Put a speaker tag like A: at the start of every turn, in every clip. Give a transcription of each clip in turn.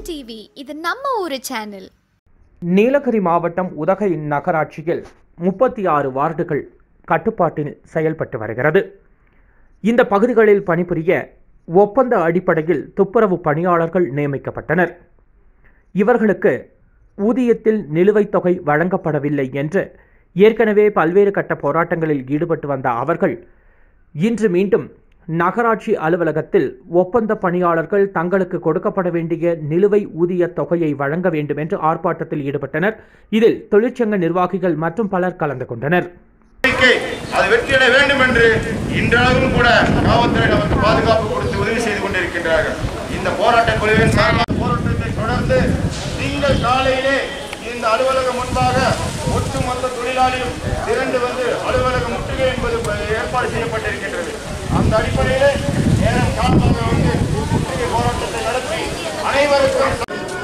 A: TV இது நம்ம ஊரு சேனல்
B: நீலகிரி மாவட்டம் உதகை நகராட்சியில் முப்பத்தி ஆறு வார்டுகள் கட்டுப்பாட்டில் செயல்பட்டு வருகிறது இந்த பகுதிகளில் பணிபுரிய ஒப்பந்த அடிப்படையில் துப்புரவு பணியாளர்கள் நியமிக்கப்பட்டனர் இவர்களுக்கு ஊதியத்தில் நிலுவைத் தொகை வழங்கப்படவில்லை என்று ஏற்கனவே பல்வேறு கட்ட போராட்டங்களில் ஈடுபட்டு வந்த அவர்கள் இன்று மீண்டும் நகராட்சி அலுவலகத்தில் ஒப்பந்த பணியாளர்கள் தங்களுக்கு கொடுக்கப்பட வேண்டிய நிலுவை ஊதிய தொகையை வழங்க வேண்டும் என்று ஆர்ப்பாட்டத்தில் ஈடுபட்டனர் இதில் தொழிற்சங்க நிர்வாகிகள் மற்றும் பலர் கலந்து கொண்டனர்
C: கோரிக்கை அது வெற்றியடைய வேண்டும் என்று இன்றளவும் கூட காவல்துறை நமக்கு பாதுகாப்பு கொடுத்து உதவி செய்து கொண்டிருக்கின்றார்கள் இந்த போராட்ட குழுவின் சார்பாக போராட்டத்தை தொடர்ந்து திங்கள் காலையிலே இந்த அலுவலகம் முன்பாக ஒட்டுமொத்த தொழிலாளியும் திரண்டு வந்து அலுவலக முற்றுகை என்பது ஏற்பாடு செய்யப்பட்டிருக்கின்றது அந்த அடிப்படையிலே நேரம் காலமாக வந்து முற்றுகை போராட்டத்தை நடத்தி அனைவருக்கும்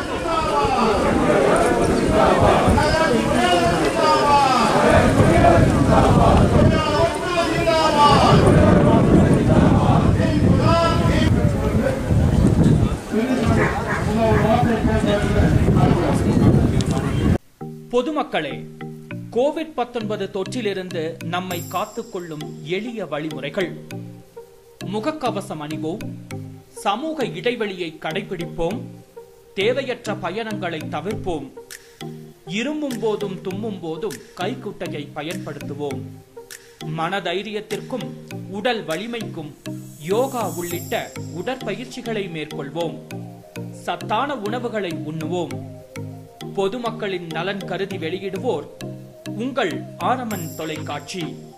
D: பொதுமக்களே கோவிட் 19 தொற்றிலிருந்து நம்மை காத்துக்கொள்ளும் எளிய வழிமுறைகள் முகக்கவசம் அணிவோம் சமூக இடைவெளியை கடைபிடிப்போம் தேவையற்ற பயணங்களை தவிர்ப்போம் இருமும் போதும் தும்மும் போதும் கைக்குட்டையை பயன்படுத்துவோம் மனதைரியத்திற்கும் உடல் வலிமைக்கும் யோகா உள்ளிட்ட உடற்பயிற்சிகளை மேற்கொள்வோம் சத்தான உணவுகளை உண்ணுவோம் பொதுமக்களின் நலன் கருதி வெளியிடுவோர் உங்கள் ஆரமன் தொலைக்காட்சி